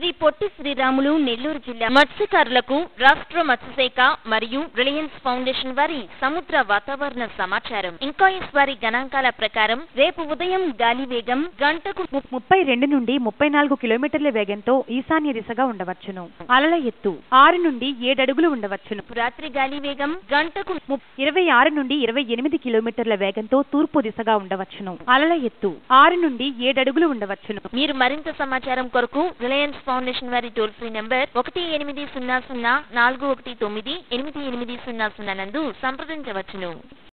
శ్రీ పొట్టి శ్రీరాములు నెల్లూరు జిల్లా మత్స్యకారులకు రాష్ట్ర మత్స్యశాఖ మరియు రిలయన్స్ ఫౌండేషన్ వారి సముద్ర వాతావరణ సమాచారం ఇంకాయిస్ వారి గణాంకాల ప్రకారం రేపు ఉదయం గాలి వేగం గంటకు ము- ముప్పై రెండు నుండి ముప్పై నాలుగు కిలోమీటర్ల వేగంతో ఈశాన్య దిశగా ఉండవచ్చును అలల ఎత్తు ఆరు నుండి ఏడడుగులు ఉండవచ్చును రాత్రి గాలి వేగం గంటకు ము- ఇరవై ఆరు నుండి ఇరవై ఎనిమిది కిలోమీటర్ల వేగంతో తూర్పు దిశగా ఉండవచ్చును అలల ఎత్తు ఆరు నుండి ఏడడుగులు ఉండవచ్చును మీరు మరింత సమాచారం కొరకు రిలయన్స్ ఫౌండేషన్ వారి టోల్ ఫ్రీ నంబర్ ఒకటి ఎనిమిది సున్నా సున్నా నాలుగు ఒకటి తొమ్మిది ఎనిమిది ఎనిమిది సున్నా సున్నా నందు సంప్రదించవచ్చును